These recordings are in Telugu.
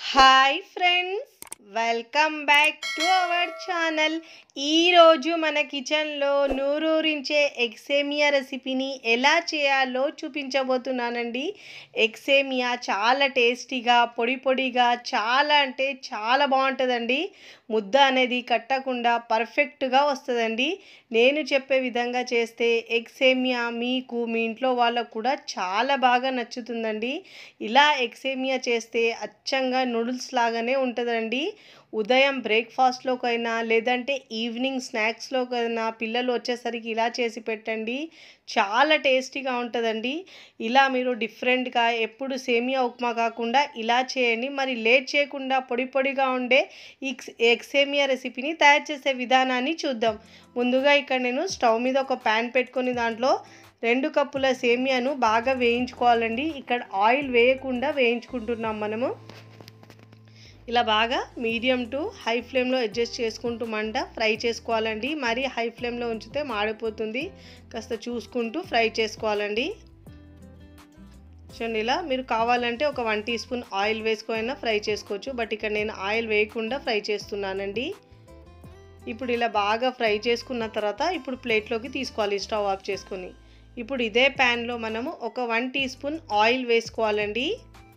hi friends welcome back to our channel ఈరోజు మన కిచెన్లో నూరూరించే ఎగ్సేమియా రెసిపీని ఎలా చేయాలో చూపించబోతున్నానండి ఎగ్సేమియా చాలా టేస్టీగా పొడి పొడిగా చాలా అంటే చాలా బాగుంటుందండి ముద్ద అనేది కట్టకుండా పర్ఫెక్ట్గా వస్తుందండి నేను చెప్పే విధంగా చేస్తే ఎగ్సేమియా మీకు మీ ఇంట్లో వాళ్ళకు కూడా చాలా బాగా నచ్చుతుందండి ఇలా ఎగ్సేమియా చేస్తే అచ్చంగా నూడిల్స్ లాగానే ఉంటుందండి ఉదయం బ్రేక్ఫాస్ట్లోకైనా లేదంటే ఈవినింగ్ స్నాక్స్లోకైనా పిల్లలు వచ్చేసరికి ఇలా చేసి పెట్టండి చాలా టేస్టీగా ఉంటుందండి ఇలా మీరు డిఫరెంట్గా ఎప్పుడు సేమియా ఉప్మా కాకుండా ఇలా చేయండి మరి లేట్ చేయకుండా పొడి పొడిగా ఉండే ఈ ఎగ్ సేమియా రెసిపీని తయారు చేసే విధానాన్ని చూద్దాం ముందుగా ఇక్కడ నేను స్టవ్ మీద ఒక ప్యాన్ పెట్టుకొని దాంట్లో రెండు కప్పుల సేమియాను బాగా వేయించుకోవాలండి ఇక్కడ ఆయిల్ వేయకుండా వేయించుకుంటున్నాం మనము ఇలా బాగా మీడియం టు హై ఫ్లేమ్లో అడ్జస్ట్ చేసుకుంటూ మంట ఫ్రై చేసుకోవాలండి మరీ హై ఫ్లేమ్లో ఉంచితే మాడిపోతుంది కాస్త చూసుకుంటూ ఫ్రై చేసుకోవాలండి చూడండి ఇలా మీరు కావాలంటే ఒక వన్ టీ స్పూన్ ఆయిల్ వేసుకొని ఫ్రై చేసుకోవచ్చు బట్ ఇక్కడ నేను ఆయిల్ వేయకుండా ఫ్రై చేస్తున్నానండి ఇప్పుడు ఇలా బాగా ఫ్రై చేసుకున్న తర్వాత ఇప్పుడు ప్లేట్లోకి తీసుకోవాలి స్టవ్ ఆఫ్ చేసుకొని ఇప్పుడు ఇదే ప్యాన్లో మనము ఒక వన్ టీ స్పూన్ ఆయిల్ వేసుకోవాలండి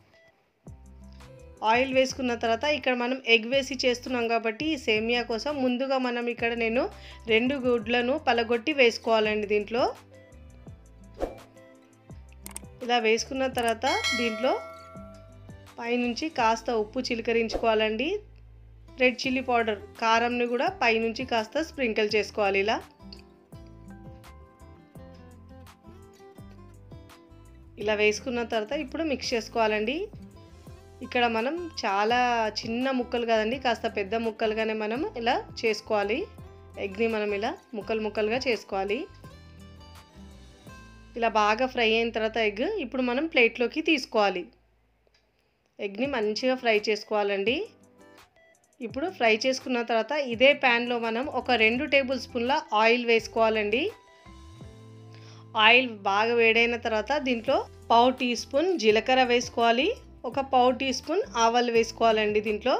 ఆయిల్ వేసుకున్న తర్వాత ఇక్కడ మనం ఎగ్ వేసి చేస్తున్నాం కాబట్టి ఈ సేమియా కోసం ముందుగా మనం ఇక్కడ నేను రెండు గుడ్లను పలగొట్టి వేసుకోవాలండి దీంట్లో ఇలా వేసుకున్న తర్వాత దీంట్లో పైనుంచి కాస్త ఉప్పు చిలకరించుకోవాలండి రెడ్ చిల్లీ పౌడర్ కారంని కూడా పైనుంచి కాస్త స్ప్రింకిల్ చేసుకోవాలి ఇలా ఇలా వేసుకున్న తర్వాత ఇప్పుడు మిక్స్ చేసుకోవాలండి ఇక్కడ మనం చాలా చిన్న ముక్కలు కదండి కాస్త పెద్ద ముక్కలుగానే మనం ఇలా చేసుకోవాలి ఎగ్ని మనం ఇలా ముక్కలు ముక్కలుగా చేసుకోవాలి ఇలా బాగా ఫ్రై అయిన తర్వాత ఎగ్ ఇప్పుడు మనం ప్లేట్లోకి తీసుకోవాలి ఎగ్ని మంచిగా ఫ్రై చేసుకోవాలండి ఇప్పుడు ఫ్రై చేసుకున్న తర్వాత ఇదే ప్యాన్లో మనం ఒక రెండు టేబుల్ స్పూన్ల ఆయిల్ వేసుకోవాలండి ఆయిల్ బాగా వేడైన తర్వాత దీంట్లో పావు టీ స్పూన్ జీలకర్ర వేసుకోవాలి ఒక పావు టీ స్పూన్ ఆవాలు వేసుకోవాలండి దీంట్లో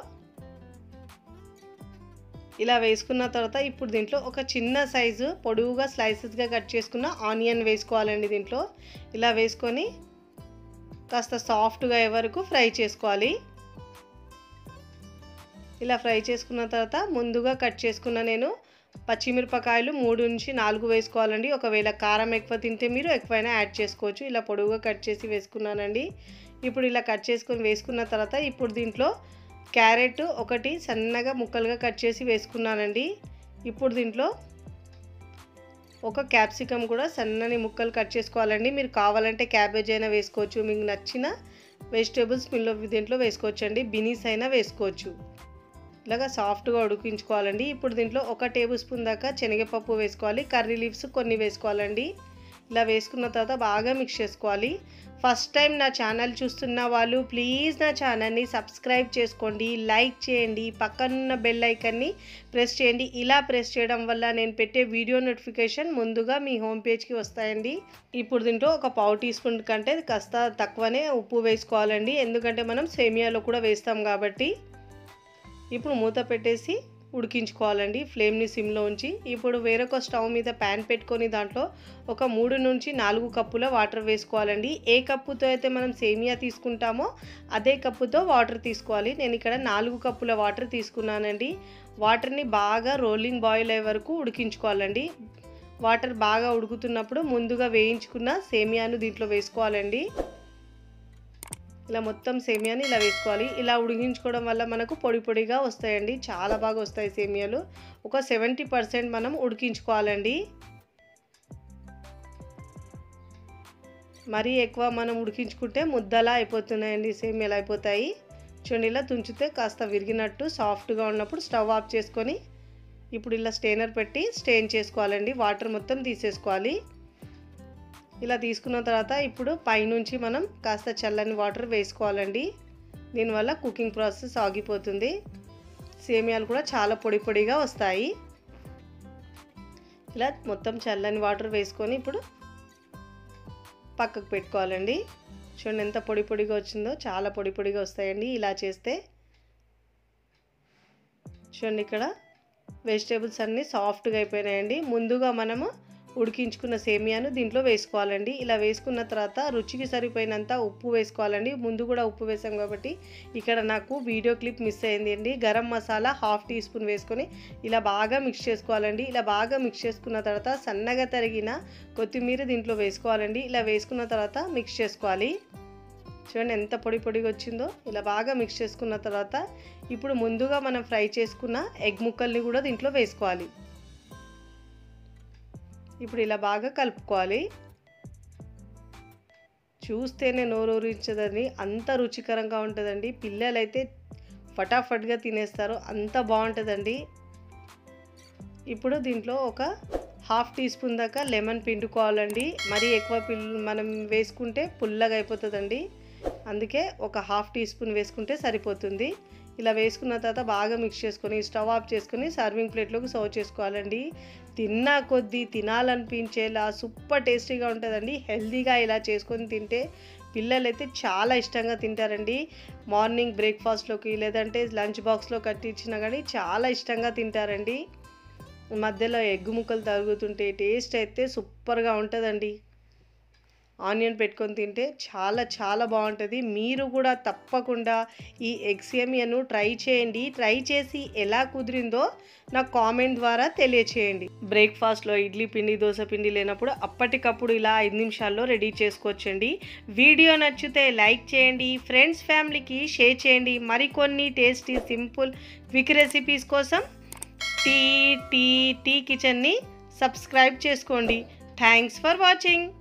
ఇలా వేసుకున్న తర్వాత ఇప్పుడు దీంట్లో ఒక చిన్న సైజు పొడవుగా స్లైసెస్గా కట్ చేసుకున్న ఆనియన్ వేసుకోవాలండి దీంట్లో ఇలా వేసుకొని కాస్త సాఫ్ట్గా అయ్యే వరకు ఫ్రై చేసుకోవాలి ఇలా ఫ్రై చేసుకున్న తర్వాత ముందుగా కట్ చేసుకున్న నేను పచ్చిమిరపకాయలు మూడు నుంచి నాలుగు వేసుకోవాలండి ఒకవేళ కారం ఎక్కువ తింటే మీరు ఎక్కువైనా యాడ్ చేసుకోవచ్చు ఇలా పొడవుగా కట్ చేసి వేసుకున్నానండి ఇప్పుడు ఇలా కట్ చేసుకొని వేసుకున్న తర్వాత ఇప్పుడు దీంట్లో క్యారెట్ ఒకటి సన్నగా ముక్కలుగా కట్ చేసి వేసుకున్నానండి ఇప్పుడు దీంట్లో ఒక క్యాప్సికమ్ కూడా సన్నని ముక్కలు కట్ చేసుకోవాలండి మీరు కావాలంటే క్యాబేజ్ అయినా వేసుకోవచ్చు మీకు నచ్చిన వెజిటేబుల్స్ మీరు దీంట్లో వేసుకోవచ్చు అండి బినీస్ అయినా వేసుకోవచ్చు ఇలాగా సాఫ్ట్గా ఉడికించుకోవాలండి ఇప్పుడు దీంట్లో ఒక టేబుల్ స్పూన్ దాకా శనగపప్పు వేసుకోవాలి కర్రీ లీవ్స్ కొన్ని వేసుకోవాలండి ఇలా వేసుకున్న తర్వాత బాగా మిక్స్ చేసుకోవాలి ఫస్ట్ టైం నా ఛానల్ చూస్తున్న వాళ్ళు ప్లీజ్ నా ఛానల్ని సబ్స్క్రైబ్ చేసుకోండి లైక్ చేయండి పక్కనున్న బెల్ ఐకన్ని ప్రెస్ చేయండి ఇలా ప్రెస్ చేయడం వల్ల నేను పెట్టే వీడియో నోటిఫికేషన్ ముందుగా మీ హోమ్ పేజ్కి వస్తాయండి ఇప్పుడు దీంట్లో ఒక పావు టీ స్పూన్ కంటే కాస్త తక్కువనే ఉప్పు వేసుకోవాలండి ఎందుకంటే మనం సేమియాలో కూడా వేస్తాం కాబట్టి ఇప్పుడు మూత పెట్టేసి ఉడికించుకోవాలండి ఫ్లేమ్ని సిమ్లో ఉంచి ఇప్పుడు వేరొక స్టవ్ మీద ప్యాన్ పెట్టుకొని దాంట్లో ఒక మూడు నుంచి నాలుగు కప్పుల వాటర్ వేసుకోవాలండి ఏ కప్పుతో అయితే మనం సేమియా తీసుకుంటామో అదే కప్పుతో వాటర్ తీసుకోవాలి నేను ఇక్కడ నాలుగు కప్పుల వాటర్ తీసుకున్నానండి వాటర్ని బాగా రోలింగ్ బాయిల్ అయ్యే వరకు ఉడికించుకోవాలండి వాటర్ బాగా ఉడుకుతున్నప్పుడు ముందుగా వేయించుకున్న సేమియాను దీంట్లో వేసుకోవాలండి ఇలా మొత్తం సేమియాని ఇలా వేసుకోవాలి ఇలా ఉడికించుకోవడం వల్ల మనకు పొడి పొడిగా వస్తాయండి చాలా బాగా వస్తాయి సేమియాలు ఒక సెవెంటీ పర్సెంట్ మనం ఉడికించుకోవాలండి మరీ ఎక్కువ మనం ఉడికించుకుంటే ముద్దలా అయిపోతున్నాయండి సేమియాలు అయిపోతాయి చూడండి ఇలా తుంచితే కాస్త విరిగినట్టు సాఫ్ట్గా ఉన్నప్పుడు స్టవ్ ఆఫ్ చేసుకొని ఇప్పుడు ఇలా స్టెయినర్ పెట్టి స్టెయిన్ చేసుకోవాలండి వాటర్ మొత్తం తీసేసుకోవాలి ఇలా తీసుకున్న తర్వాత ఇప్పుడు పైనుంచి మనం కాస్త చల్లని వాటర్ వేసుకోవాలండి దీనివల్ల కుకింగ్ ప్రాసెస్ ఆగిపోతుంది సేమియాలు కూడా చాలా పొడి పొడిగా వస్తాయి ఇలా మొత్తం చల్లని వాటర్ వేసుకొని ఇప్పుడు పక్కకు పెట్టుకోవాలండి చూడండి ఎంత పొడి పొడిగా వచ్చిందో చాలా పొడి పొడిగా వస్తాయండి ఇలా చేస్తే చూడండి ఇక్కడ వెజిటేబుల్స్ అన్నీ సాఫ్ట్గా అయిపోయినాయండి ముందుగా మనము ఉడికించుకున్న సేమియాను దీంట్లో వేసుకోవాలండి ఇలా వేసుకున్న తర్వాత రుచికి సరిపోయినంత ఉప్పు వేసుకోవాలండి ముందు కూడా ఉప్పు వేసాం కాబట్టి ఇక్కడ నాకు వీడియో క్లిప్ మిస్ అయింది అండి garam masala half teaspoon వేసుకొని ఇలా బాగా మిక్స్ చేసుకోవాలండి ఇలా బాగా మిక్స్ చేసుకున్న తర్వాత సన్నగా తరిగిన కొత్తిమీర దీంట్లో వేసుకోవాలండి ఇలా వేసుకున్న తర్వాత మిక్స్ చేసుకోవాలి చూడండి ఎంత పొడి పొడిగా వచ్చిందో ఇలా బాగా మిక్స్ చేసుకున్న తర్వాత ఇప్పుడు ముందుగా మనం ఫ్రై చేసుకున్న ఎగ్ ముక్కల్ని కూడా దీంట్లో వేసుకోవాలి ఇప్పుడు ఇలా బాగా కలుపుకోవాలి చూస్తేనే నోరూరించదని అంత రుచికరంగా ఉంటుందండి పిల్లలైతే ఫటాఫట్గా తినేస్తారు అంత బాగుంటుందండి ఇప్పుడు దీంట్లో ఒక హాఫ్ టీ స్పూన్ దాకా లెమన్ పిండుకోవాలండి మరీ ఎక్కువ పిల్ మనం వేసుకుంటే పుల్లగా అయిపోతుందండి అందుకే ఒక హాఫ్ టీ స్పూన్ వేసుకుంటే సరిపోతుంది ఇలా వేసుకున్న తర్వాత బాగా మిక్స్ చేసుకొని స్టవ్ ఆఫ్ చేసుకొని సర్వింగ్ ప్లేట్లోకి సర్వ్ చేసుకోవాలండి తిన్నా కొద్దీ తినాలనిపించేలా సూపర్ టేస్టీగా ఉంటుందండి హెల్తీగా ఇలా చేసుకొని తింటే పిల్లలైతే చాలా ఇష్టంగా తింటారండి మార్నింగ్ బ్రేక్ఫాస్ట్లోకి లేదంటే లంచ్ బాక్స్లో కట్టించినా కానీ చాలా ఇష్టంగా తింటారండి మధ్యలో ఎగ్గు ముక్కలు తరుగుతుంటే టేస్ట్ అయితే సూపర్గా ఉంటుందండి ఆనియన్ పెట్టుకొని తింటే చాలా చాలా బాగుంటుంది మీరు కూడా తప్పకుండా ఈ ఎగ్సేమియను ట్రై చేయండి ట్రై చేసి ఎలా కుదిరిందో నాకు కామెంట్ ద్వారా తెలియచేయండి బ్రేక్ఫాస్ట్లో ఇడ్లీ పిండి దోశ పిండి లేనప్పుడు అప్పటికప్పుడు ఇలా ఐదు నిమిషాల్లో రెడీ చేసుకోవచ్చండి వీడియో నచ్చితే లైక్ చేయండి ఫ్రెండ్స్ ఫ్యామిలీకి షేర్ చేయండి మరికొన్ని టేస్టీ సింపుల్ క్విక్ రెసిపీస్ కోసం టీ టీ టీ కిచెన్ని సబ్స్క్రైబ్ చేసుకోండి థ్యాంక్స్ ఫర్ వాచింగ్